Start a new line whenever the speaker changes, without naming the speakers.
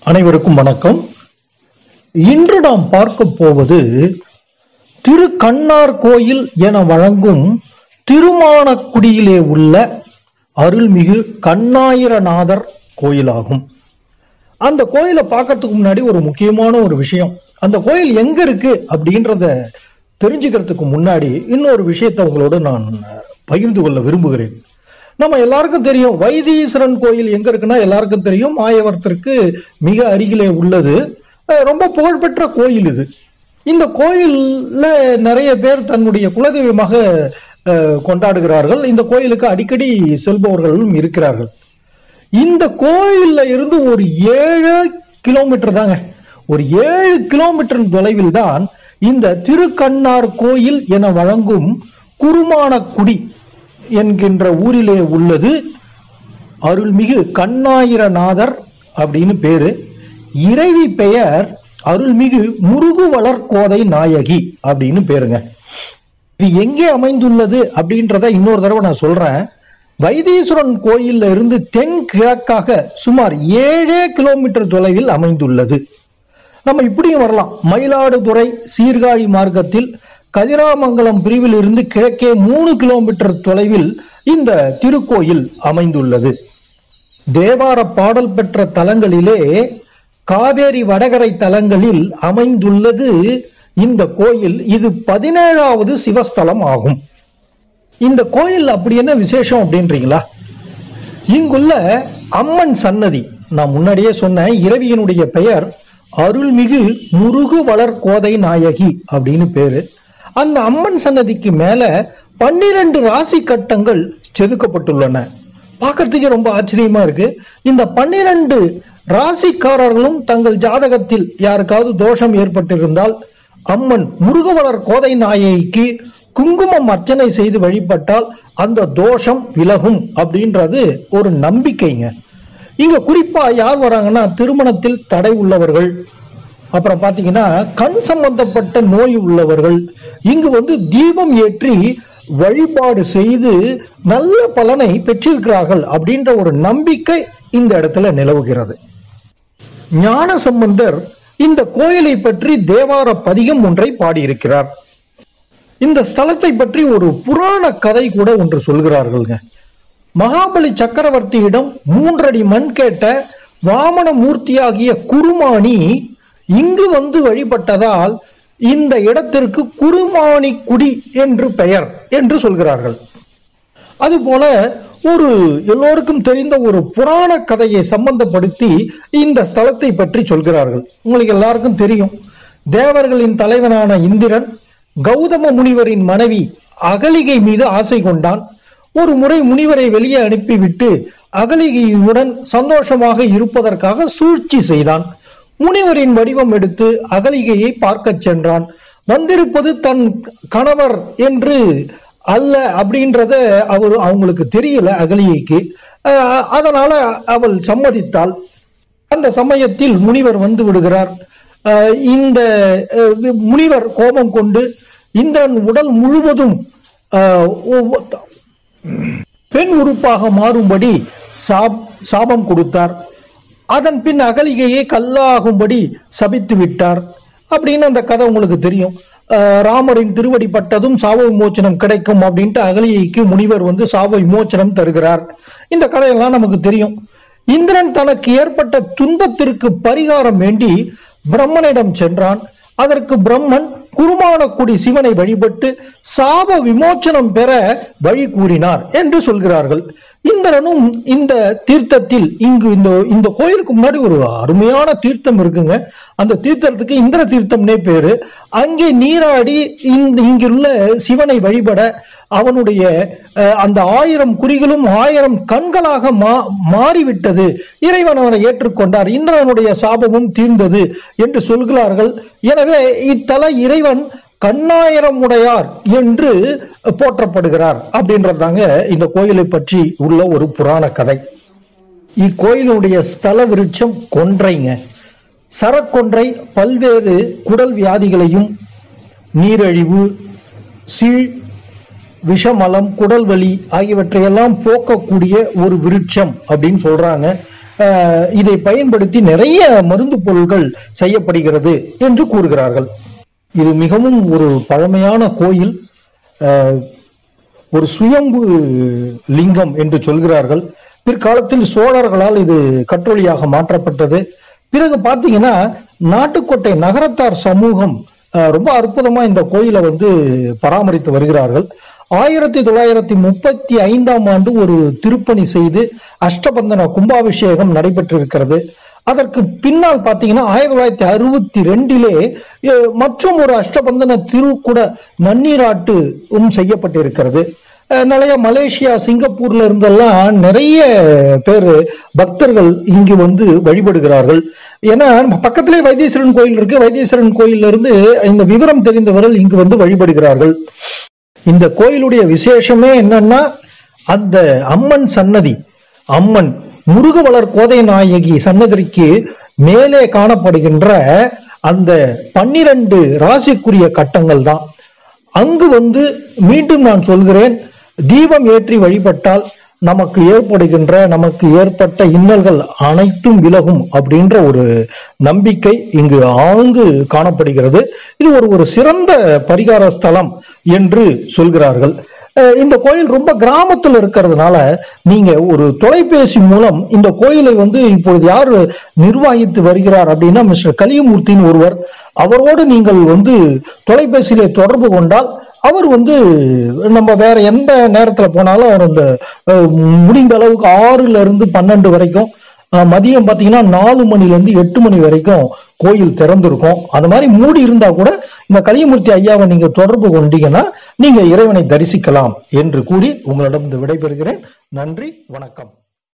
அனைவருக்கும் வணக்கம் இன்று நாம் பார்க்க போவது திரு கண்ணார் கோயில் என வழங்கும் திருமானக்குடியிலே உள்ள அருள்மிகு கண்ணாயிரநாதர் கோயிலாகும் அந்த கோயிலை பார்க்கறதுக்கு முன்னாடி ஒரு முக்கியமான ஒரு விஷயம் அந்த கோயில் எங்க இருக்கு அப்படின்றத தெரிஞ்சுக்கிறதுக்கு முன்னாடி இன்னொரு விஷயத்தை உங்களோட நான் பகிர்ந்து கொள்ள விரும்புகிறேன் நம்ம எல்லாருக்கும் தெரியும் வைத்தீஸ்வரன் கோயில் எங்க இருக்குன்னா எல்லாருக்கும் தெரியும் மாயவரத்திற்கு மிக அருகிலே உள்ளது அஹ் ரொம்ப புகழ்பெற்ற கோயில் இது இந்த கோயில்ல நிறைய பேர் தன்னுடைய குலதெய்வமாக அஹ், கொண்டாடுகிறார்கள் இந்த கோயிலுக்கு அடிக்கடி செல்பவர்களும் இருக்கிறார்கள் இந்த கோயில்ல இருந்து ஒரு ஏழு கிலோமீட்டர் தாங்க ஒரு ஏழு கிலோமீட்டர் தொலைவில் தான் இந்த திருக்கண்ணார் கோயில் என வழங்கும் குருமானக்குடி என்கின்ற ஊரிலே உள்ளது அருள்மிகு கண்ணாயிரநாதர் அப்படின்னு பேரு இறைவி பெயர் அருள்மிகு முருகுவளர் கோதை நாயகி அப்படின்னு பேருங்க இது எங்கே அமைந்துள்ளது அப்படின்றத இன்னொரு தடவை நான் சொல்றேன் வைத்தீஸ்வரன் கோயில்ல இருந்து தென் கிழக்காக சுமார் ஏழே கிலோமீட்டர் தொலைவில் அமைந்துள்ளது நம்ம இப்படியும் வரலாம் மயிலாடுதுறை சீர்காழி மார்க்கத்தில் கதிராமங்கலம் பிரிவில் இருந்து கிழக்கே மூணு கிலோமீட்டர் தொலைவில் இந்த திருக்கோயில் அமைந்துள்ளது தேவார பாடல் பெற்ற தலங்களிலே காவேரி வடகரை தலங்களில் அமைந்துள்ளது இந்த கோயில் இது பதினேழாவது சிவஸ்தலம் ஆகும் இந்த கோயில் அப்படி என்ன விசேஷம் அப்படின்றீங்களா இங்குள்ள அம்மன் சன்னதி நான் முன்னாடியே சொன்னேன் இரவியினுடைய பெயர் அருள்மிகு முருகு வளர் கோதை நாயகி அப்படின்னு பேரு அந்த அம்மன் சன்னதிக்கு மேல பன்னிரண்டு ராசி கட்டங்கள் செதுக்கப்பட்டுள்ளன பார்க்கறதுக்கே ரொம்ப ஆச்சரியமா இருக்கு இந்த பன்னிரண்டு ராசிக்காரர்களும் தங்கள் ஜாதகத்தில் யாருக்காவது தோஷம் ஏற்பட்டிருந்தால் அம்மன் முருகவளர் கோதை நாயகிக்கு குங்குமம் அர்ச்சனை செய்து வழிபட்டால் அந்த தோஷம் விலகும் அப்படின்றது ஒரு நம்பிக்கைங்க இங்க குறிப்பா யார் வராங்கன்னா திருமணத்தில் தடை உள்ளவர்கள் அப்புறம் பாத்தீங்கன்னா கண் சம்பந்தப்பட்ட நோய் உள்ளவர்கள் இங்கு வந்து தீபம் ஏற்றி வழிபாடு செய்து நல்ல பலனை பெற்றிருக்கிறார்கள் அப்படின்ற ஒரு நம்பிக்கை இந்த இடத்துல நிலவுகிறது ஞான சம்பந்தர் இந்த கோயிலை பற்றி தேவார பதிகம் ஒன்றை பாடியிருக்கிறார் இந்த ஸ்தலத்தை பற்றி ஒரு புராண கதை கூட ஒன்று சொல்கிறார்கள்ங்க மகாபலி சக்கரவர்த்தியிடம் மூன்றடி மண் கேட்ட வாமன மூர்த்தியாகிய குருமானி இங்கு வந்து வழிபட்டதால் இந்த இடத்திற்கு குருமானி குடி என்று பெயர் என்று சொல்கிறார்கள் அதுபோல ஒரு எல்லோருக்கும் தெரிந்த ஒரு புராண கதையை சம்பந்தப்படுத்தி இந்த ஸ்தலத்தை பற்றி சொல்கிறார்கள் உங்களுக்கு எல்லாருக்கும் தெரியும் தேவர்களின் தலைவனான இந்திரன் கௌதம முனிவரின் மனைவி அகலிகை மீது ஆசை கொண்டான் ஒரு முறை முனிவரை வெளியே அனுப்பிவிட்டு அகலிகையுடன் சந்தோஷமாக இருப்பதற்காக சூழ்ச்சி செய்தான் முனிவரின் வடிவம் எடுத்து அகலிகையை பார்க்கச் சென்றான் வந்திருப்பது தன் கணவர் என்று அல்ல அப்படின்றத அவர் அவங்களுக்கு தெரியல அகலிகைக்கு அஹ், அதனால அவள் சம்மதித்தாள் அந்த சமயத்தில் முனிவர் வந்து விடுகிறார் அஹ், இந்த அஹ், முனிவர் கோபம் கொண்டு இந்திரன் உடல் முழுவதும் அஹ், ஒவ்வொ- பெண் உறுப்பாக மாறும்படி சாப் சாபம் கொடுத்தார் அதன் பின் அகலிகையை கல்லாகும்படி சபித்து விட்டார் அப்படின்னு அந்த கதை உங்களுக்கு தெரியும் அஹ் ராமரின் திருவடி பட்டதும் சாப விமோச்சனம் கிடைக்கும் அப்படின்ட்டு அகலிகைக்கு முனிவர் வந்து சாப விமோச்சனம் தருகிறார் இந்த கதையெல்லாம் நமக்கு தெரியும் இந்திரன் தனக்கு ஏற்பட்ட துன்பத்திற்கு பரிகாரம் வேண்டி பிரம்மனிடம் சென்றான் அதற்கு பிரம்மன் குருமானக்குடி சிவனை வழிபட்டு சாப விமோச்சனம் பெற வழி கூறினார் என்று சொல்கிறார்கள் இந்திரனும் இந்த தீர்த்தத்தில் இங்கு இந்த இந்த கோயிலுக்கு முன்னாடி ஒரு அருமையான தீர்த்தம் இருக்குங்க அந்த தீர்த்தத்துக்கு இந்திர தீர்த்தம்னே பேரு அங்கே நீராடி இந்த இங்குள்ள சிவனை வழிபட அவனுடைய அஹ், அந்த ஆயிரம் குறிகளும் ஆயிரம் கண்களாக மா மாறிவிட்டது இறைவன் அவனை ஏற்றுக்கொண்டார் இந்திரனுடைய சாபமும் தீர்ந்தது என்று சொல்கிறார்கள் எனவே இத்தல இறைவன் கண்ணாயிரம் உடையார் என்று போற்றப்படுகிறார் அப்படின்றதாங்க இந்த கோயிலை பற்றி உள்ள ஒரு புராண கதை இக்கோயிலுடைய ஸ்தல விருட்சம் கொன்றைங்க சரக்கொன்றை பல்வேறு குடல் வியாதிகளையும் நீரழிவு சீழ் விஷமலம் குடல் வலி ஆகியவற்றையெல்லாம் போக்கக்கூடிய ஒரு விருட்சம் அப்படின்னு சொல்றாங்க அஹ், இதை பயன்படுத்தி நிறைய மருந்து பொருட்கள் செய்யப்படுகிறது என்று கூறுகிறார்கள் இது மிகவும் ஒரு பழமையான கோயில் அஹ், ஒரு சுயம்பு லிங்கம் என்று சொல்கிறார்கள் பிற்காலத்தில் சோழர்களால் இது கற்றொலியாக மாற்றப்பட்டது பிறகு பாத்தீங்கன்னா நாட்டுக்கோட்டை நகரத்தார் சமூகம் அஹ், ரொம்ப அற்புதமா இந்த கோயிலை வந்து பராமரித்து வருகிறார்கள் ஆயிரத்தி தொள்ளாயிரத்தி முப்பத்தி ஐந்தாம் ஆண்டு ஒரு திருப்பணி செய்து அஷ்டபந்தன கும்பாபிஷேகம் நடைபெற்றிருக்கிறது அதற்கு பின்னால் பாத்தீங்கன்னா ஆயிரத்தி தொள்ளாயிரத்தி அறுபத்தி ரெண்டிலே அஹ், மற்றும் ஒரு அஷ்டபந்தன திருக்குட நன்னீராட்டும் செய்யப்பட்டிருக்கிறது அஹ், நிறைய மலேசியா சிங்கப்பூர்ல இருந்தெல்லாம் நிறைய பேர் பக்தர்கள் இங்கு வந்து வழிபடுகிறார்கள் ஏன்னா பக்கத்திலே வைத்தீஸ்வரன் கோயில் இருக்கு வைத்தீஸ்வரன் கோயில்ல இருந்து இந்த விவரம் தெரிந்தவர்கள் இங்கு வந்து வழிபடுகிறார்கள் இந்த கோயிலுடைய விசேஷமே என்னன்னா அந்த அம்மன் சன்னதி அம்மன் முருகவளர் கோதை நாயகி சன்னதிக்கு மேலே காணப்படுகின்ற அந்த பன்னிரண்டு ராசிக்குரிய கட்டங்கள் தான் அங்கு வந்து மீண்டும் நான் சொல்கிறேன் தீபம் ஏற்றி வழிபட்டால் நமக்கு ஏற்படுகின்ற நமக்கு ஏற்பட்ட இன்னல்கள் அனைத்தும் விலகும் அப்படின்ற ஒரு நம்பிக்கை இங்கு ஆழ்ந்து காணப்படுகிறது இது ஒரு ஒரு சிறந்த பரிகார ஸ்தலம் என்று சொல்கிறார்கள் அஹ் இந்த கோயில் ரொம்ப கிராமத்துல இருக்கிறதுனால நீங்க ஒரு தொலைபேசி மூலம் இந்த கோயிலை வந்து இப்பொழுது யார் நிர்வகித்து வருகிறார் அப்படின்னா மிஸ்டர் கலியமூர்த்தின்னு ஒருவர் அவரோடு நீங்கள் வந்து தொலைபேசியிலே தொடர்பு கொண்டால் அவர் வந்து நம்ம வேற எந்த நேரத்துல போனாலும் அவர் அந்த அஹ், முடிந்த அளவுக்கு ஆறுல இருந்து பன்னெண்டு வரைக்கும் அஹ், மதியம் பாத்தீங்கன்னா நாலு மணில இருந்து எட்டு மணி வரைக்கும் கோயில் திறந்திருக்கும் அது மாதிரி மூடி இருந்தா கூட இந்த கலியமூர்த்தி ஐயாவை நீங்க தொடர்பு கொண்டீங்கன்னா நீங்க இறைவனை தரிசிக்கலாம் என்று கூறி உங்களிடம் விடைபெறுகிறேன் நன்றி வணக்கம்